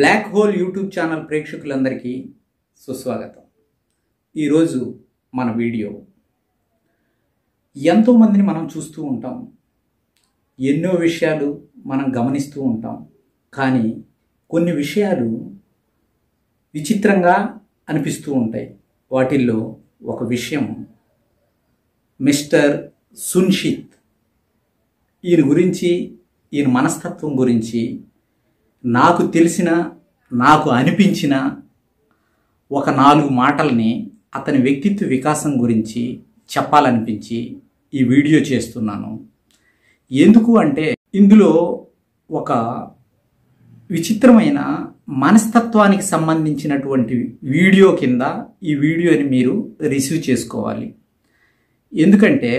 black hole YouTube channel ప్రేక్షకులందరికీ సుస్వాగతం ఈరోజు మన వీడియో ఎంతోమందిని మనం చూస్తూ ఉంటాం ఎన్నో విషయాలు మనం గమనిస్తూ ఉంటాం కానీ కొన్ని విషయాలు విచిత్రంగా అనిపిస్తూ ఉంటాయి వాటిల్లో ఒక విషయం మిస్టర్ సున్షిత్ ఈయన గురించి ఈయన మనస్తత్వం గురించి నాకు తెలిసిన నాకు అనిపించిన ఒక నాలుగు మాటల్ని అతని వ్యక్తిత్వ వికాసం గురించి చెప్పాలనిపించి ఈ వీడియో చేస్తున్నాను ఎందుకు అంటే ఇందులో ఒక విచిత్రమైన మనస్తత్వానికి సంబంధించినటువంటి వీడియో కింద ఈ వీడియోని మీరు రిసీవ్ చేసుకోవాలి ఎందుకంటే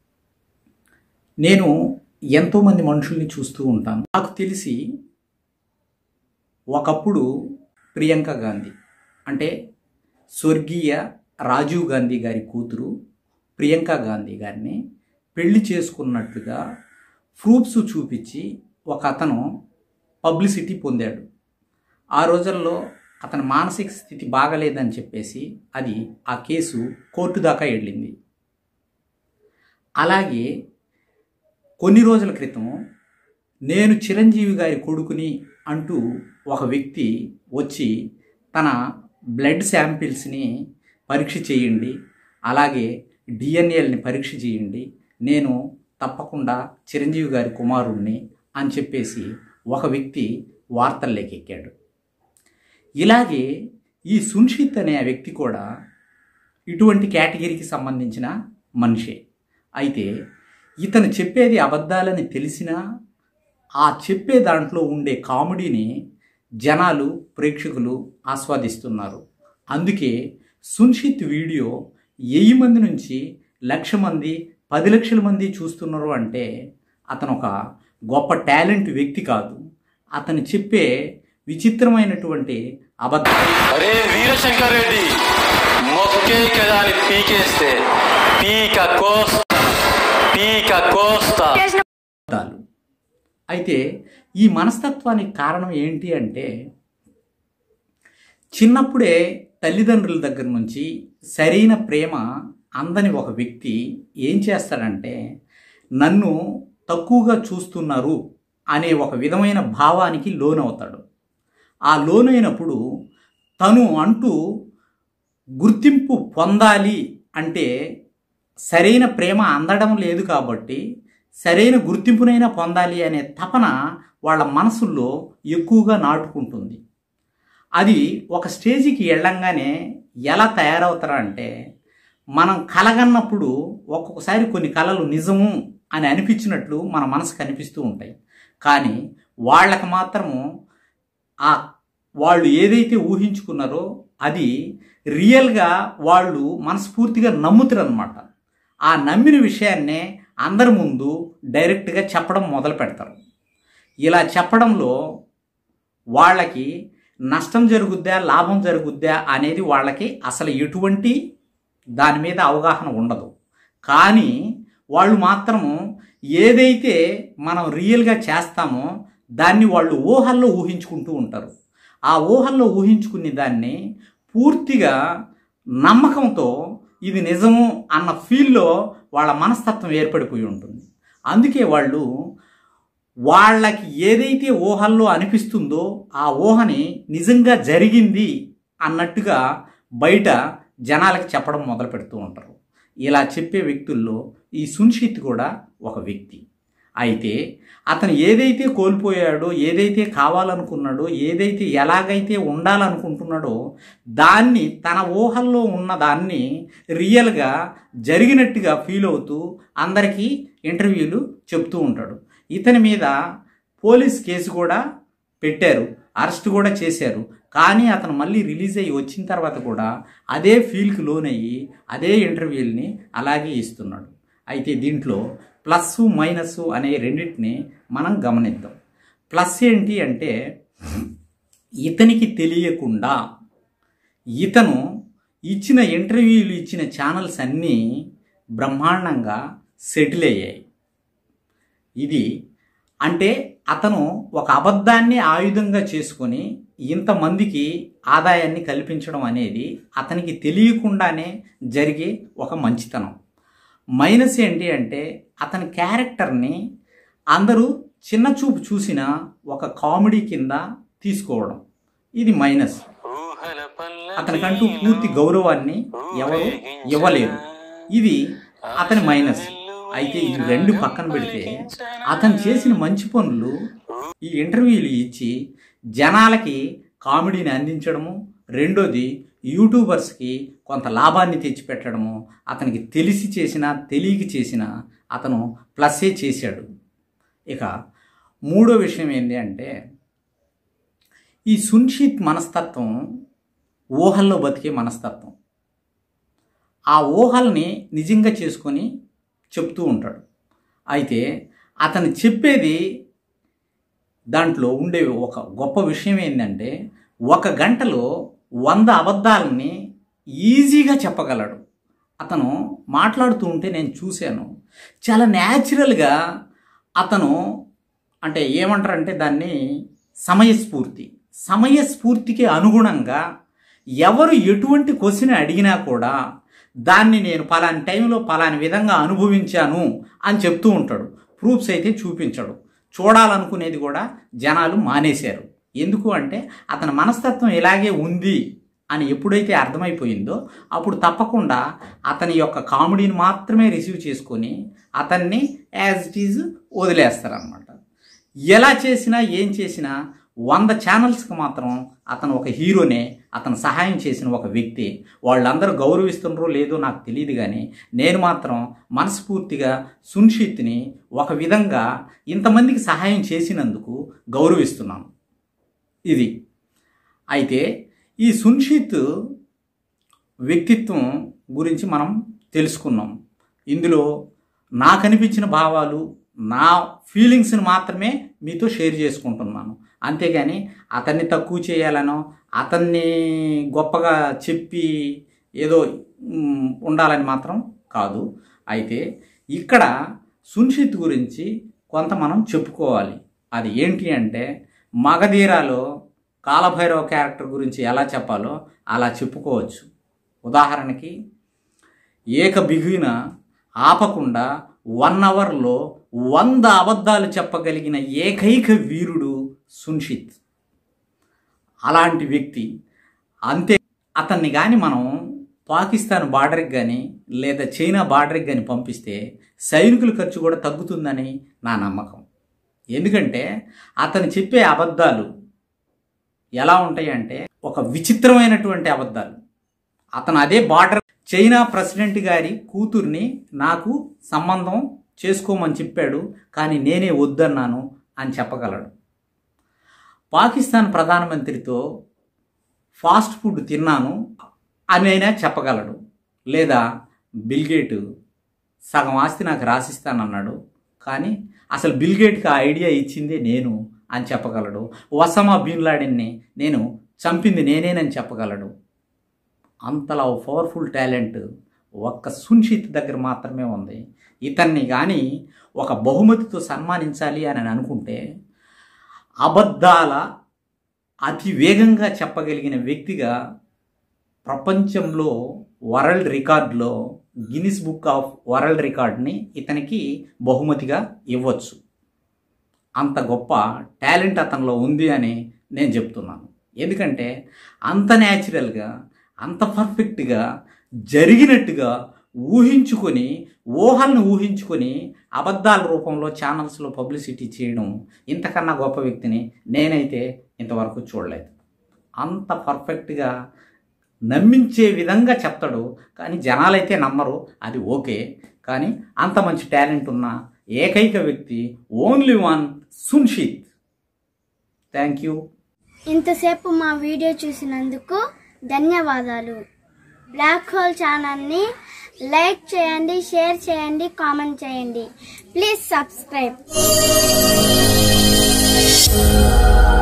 నేను ఎంతోమంది మనుషుల్ని చూస్తూ ఉంటాను నాకు తెలిసి ఒకప్పుడు ప్రియాంక గాంధీ అంటే స్వర్గీయ రాజీవ్ గాంధీ గారి కూతురు ప్రియాంక గాంధీ గారిని పెళ్లి చేసుకున్నట్లుగా ప్రూఫ్స్ చూపించి ఒక అతను పబ్లిసిటీ పొందాడు ఆ రోజుల్లో అతని మానసిక స్థితి బాగలేదని చెప్పేసి అది ఆ కేసు కోర్టు దాకా వెళ్ళింది అలాగే కొన్ని రోజుల క్రితం నేను చిరంజీవి గారి కొడుకుని అంటూ ఒక వ్యక్తి వచ్చి తన బ్లడ్ శాంపిల్స్ని పరీక్ష చేయండి అలాగే డిఎన్ఏల్ని పరీక్ష చేయండి నేను తప్పకుండా చిరంజీవి గారి కుమారుణ్ణి అని చెప్పేసి ఒక వ్యక్తి వార్తల్లోకి ఎక్కాడు ఇలాగే ఈ సున్షిత్ అనే వ్యక్తి కూడా ఇటువంటి కేటగిరీకి సంబంధించిన మనిషే అయితే ఇతను చెప్పేది అబద్ధాలని తెలిసినా ఆ చెప్పే దాంట్లో ఉండే కామెడీని జనాలు ప్రేక్షకులు ఆస్వాదిస్తున్నారు అందుకే సున్షిత్ వీడియో వెయ్యి మంది నుంచి లక్ష మంది పది లక్షల మంది చూస్తున్నారు అంటే అతను ఒక గొప్ప టాలెంట్ వ్యక్తి కాదు అతను చెప్పే విచిత్రమైనటువంటి అబద్ధాలు అరే వీరశంకర్ రెడ్డి మొక్కే కదాని పీకేస్తే పీక కోస్తా పీక కోస్తా అబద్ధాలు అయితే ఈ మనస్తత్వానికి కారణం ఏంటి అంటే చిన్నప్పుడే తల్లిదండ్రుల దగ్గర నుంచి సరైన ప్రేమ అందని ఒక వ్యక్తి ఏం చేస్తాడంటే నన్ను తక్కువగా చూస్తున్నారు అనే ఒక విధమైన భావానికి లోనవుతాడు ఆ లోనైనప్పుడు తను అంటూ గుర్తింపు పొందాలి అంటే సరైన ప్రేమ అందడం లేదు కాబట్టి సరైన గుర్తింపునైనా పొందాలి అనే తపన వాళ్ళ మనసుల్లో ఎక్కువగా నాటుకుంటుంది అది ఒక స్టేజికి వెళ్ళంగానే ఎలా తయారవుతారంటే మనం కలగన్నప్పుడు ఒక్కొక్కసారి కొన్ని కళలు నిజము అని అనిపించినట్లు మన మనసుకు అనిపిస్తూ ఉంటాయి కానీ వాళ్ళకి మాత్రము ఆ వాళ్ళు ఏదైతే ఊహించుకున్నారో అది రియల్గా వాళ్ళు మనస్ఫూర్తిగా నమ్ముతారు అనమాట ఆ నమ్మిన విషయాన్నే అందరి ముందు డైరెక్ట్గా చెప్పడం మొదలు పెడతారు ఇలా చెప్పడంలో వాళ్ళకి నష్టం జరుగుద్దా లాభం జరుగుద్దా అనేది వాళ్ళకి అసలు ఎటువంటి దాని మీద అవగాహన ఉండదు కానీ వాళ్ళు మాత్రము ఏదైతే మనం రియల్గా చేస్తామో దాన్ని వాళ్ళు ఊహల్లో ఊహించుకుంటూ ఉంటారు ఆ ఊహల్లో ఊహించుకునే దాన్ని పూర్తిగా నమ్మకంతో ఇది నిజము అన్న ఫీల్లో వాళ్ళ మనస్తత్వం ఏర్పడిపోయి ఉంటుంది అందుకే వాళ్ళు వాళ్ళకి ఏదైతే ఊహల్లో అనిపిస్తుందో ఆ ఊహని నిజంగా జరిగింది అన్నట్టుగా బయట జనాలకి చెప్పడం మొదలు పెడుతూ ఉంటారు ఇలా చెప్పే వ్యక్తుల్లో ఈ సున్షిత్ కూడా ఒక వ్యక్తి అయితే అతను ఏదైతే కోల్పోయాడో ఏదైతే కావాలనుకున్నాడో ఏదైతే ఎలాగైతే ఉండాలనుకుంటున్నాడో దాన్ని తన ఊహల్లో ఉన్న దాన్ని రియల్గా జరిగినట్టుగా ఫీల్ అవుతూ అందరికీ ఇంటర్వ్యూలు చెప్తూ ఉంటాడు ఇతని మీద పోలీస్ కేసు కూడా పెట్టారు అరెస్ట్ కూడా చేశారు కానీ అతను మళ్ళీ రిలీజ్ అయ్యి వచ్చిన తర్వాత కూడా అదే ఫీల్కి లోనయ్యి అదే ఇంటర్వ్యూల్ని అలాగే ఇస్తున్నాడు అయితే దీంట్లో ప్లస్ మైనస్ అనే రెండింటిని మనం గమనిద్దాం ప్లస్ ఏంటి అంటే ఇతనికి తెలియకుండా ఇతను ఇచ్చిన ఇంటర్వ్యూలు ఇచ్చిన ఛానల్స్ అన్నీ బ్రహ్మాండంగా సెటిల్ అయ్యాయి ఇది అంటే అతను ఒక అబద్ధాన్ని ఆయుధంగా చేసుకొని ఇంతమందికి ఆదాయాన్ని కల్పించడం అనేది అతనికి తెలియకుండానే జరిగే ఒక మంచితనం మైనస్ ఏంటి అంటే అతని క్యారెక్టర్ని అందరూ చిన్న చూపు చూసిన ఒక కామెడీ కింద తీసుకోవడం ఇది మైనస్ అతనికంటూ పూర్తి గౌరవాన్ని ఎవరు ఇవ్వలేరు ఇది అతని మైనస్ అయితే ఈ రెండు పక్కన పెడితే అతను చేసిన మంచి పనులు ఈ ఇంటర్వ్యూలు ఇచ్చి జనాలకి కామెడీని అందించడము రెండోది యూట్యూబర్స్కి కొంత లాభాన్ని తెచ్చిపెట్టడము అతనికి తెలిసి చేసినా తెలియక చేసినా అతను ప్లస్సే చేశాడు ఇక మూడో విషయం ఏంటి అంటే ఈ సున్షిత్ మనస్తత్వం ఊహల్లో బతికే మనస్తత్వం ఆ ఊహల్ని నిజంగా చేసుకొని చెప్తూ ఉంటాడు అయితే అతను చెప్పేది దాంట్లో ఉండే ఒక గొప్ప విషయం ఏంటంటే ఒక గంటలో వంద అబద్ధాలని ఈజీగా చెప్పగలడు అతను మాట్లాడుతూ ఉంటే నేను చూశాను చాలా న్యాచురల్గా అతను అంటే ఏమంటారంటే దాన్ని సమయస్ఫూర్తి సమయస్ఫూర్తికి అనుగుణంగా ఎవరు ఎటువంటి క్వశ్చన్ అడిగినా కూడా దాన్ని నేను పలాని టైంలో పలాని విధంగా అనుభవించాను అని చెప్తూ ఉంటాడు ప్రూఫ్స్ అయితే చూపించడు చూడాలనుకునేది కూడా జనాలు మానేశారు ఎందుకు అంటే అతని మనస్తత్వం ఇలాగే ఉంది అని ఎప్పుడైతే అర్థమైపోయిందో అప్పుడు తప్పకుండా అతని యొక్క కామెడీని మాత్రమే రిసీవ్ చేసుకొని అతన్ని యాజ్ ఇట్ ఈజ్ వదిలేస్తారనమాట ఎలా చేసినా ఏం చేసినా వంద ఛానల్స్కి మాత్రం అతను ఒక హీరోనే అతను సహాయం చేసిన ఒక వ్యక్తి వాళ్ళందరూ గౌరవిస్తున్నారో లేదో నాకు తెలియదు కానీ నేను మాత్రం మనస్ఫూర్తిగా సున్షిత్ని ఒక విధంగా ఇంతమందికి సహాయం చేసినందుకు గౌరవిస్తున్నాను ఇది అయితే ఈ సున్షిత్ వ్యక్తిత్వం గురించి మనం తెలుసుకున్నాం ఇందులో నాకు అనిపించిన భావాలు నా ఫీలింగ్స్ని మాత్రమే మీతో షేర్ చేసుకుంటున్నాను అంతేగాని అతన్ని తక్కువ చేయాలనో అతన్ని గొప్పగా చెప్పి ఏదో మ్, ఉండాలని మాత్రం కాదు అయితే ఇక్కడ సున్షిత్ గురించి కొంత మనం చెప్పుకోవాలి అది ఏంటి అంటే మగధీరాలో కాలభైరవ క్యారెక్టర్ గురించి ఎలా చెప్పాలో అలా చెప్పుకోవచ్చు ఉదాహరణకి ఏక బిగున ఆపకుండా వన్ అవర్లో వంద అబద్ధాలు చెప్పగలిగిన ఏకైక వీరుడు సున్షిత్ అలాంటి వ్యక్తి అంతే అతన్ని కానీ మనం పాకిస్తాన్ బార్డర్కి కానీ లేదా చైనా బార్డర్కి కానీ పంపిస్తే సైనికుల ఖర్చు కూడా తగ్గుతుందని నా నమ్మకం ఎందుకంటే అతను చెప్పే అబద్ధాలు ఎలా ఉంటాయంటే ఒక విచిత్రమైనటువంటి అబద్ధాలు అతను అదే బార్డర్ చైనా ప్రెసిడెంట్ గారి కూతుర్ని నాకు సంబంధం చేసుకోమని చెప్పాడు కానీ నేనే వద్దన్నాను అని చెప్పగలడు పాకిస్తాన్ ప్రధానమంత్రితో ఫాస్ట్ ఫుడ్ తిన్నాను అని అయినా చెప్పగలడు లేదా బిల్గేట్ సగం ఆస్తి నాకు రాసిస్తానన్నాడు కానీ అసలు బిల్గేట్కి ఆ ఐడియా ఇచ్చిందే నేను అని చెప్పగలడు వసమా బిన్ లాడెన్ని నేను చంపింది నేనేనని చెప్పగలడు అంతలా పవర్ఫుల్ టాలెంట్ ఒక్క సున్షిత్ దగ్గర మాత్రమే ఉంది ఇతన్ని కానీ ఒక బహుమతితో సన్మానించాలి అని అనుకుంటే అబద్ధాల అతి వేగంగా చెప్పగలిగిన వ్యక్తిగా ప్రపంచంలో వరల్డ్ రికార్డులో గిన్నిస్ బుక్ ఆఫ్ వరల్డ్ రికార్డ్ని ఇతనికి బహుమతిగా ఇవ్వచ్చు అంత గొప్ప టాలెంట్ అతనిలో ఉంది అని నేను చెప్తున్నాను ఎందుకంటే అంత న్యాచురల్గా అంత పర్ఫెక్ట్గా జరిగినట్టుగా ఊహించుకొని ఊహల్ని ఊహించుకొని అబద్ధాల రూపంలో ఛానల్స్లో పబ్లిసిటీ చేయడం ఇంతకన్నా గొప్ప వ్యక్తిని నేనైతే ఇంతవరకు చూడలేదు అంత పర్ఫెక్ట్గా నమ్మించే విధంగా చెప్తాడు కానీ జనాలైతే నమ్మరు అది ఓకే కానీ అంత మంచి టాలెంట్ ఉన్న ఏకైక వ్యక్తి only one Sunshith thank you ఇంతసేపు మా వీడియో చూసినందుకు ధన్యవాదాలు బ్లాక్ హోల్ ఛానల్ని లైక్ చేయండి షేర్ చేయండి కామెంట్ చేయండి ప్లీజ్ సబ్స్క్రైబ్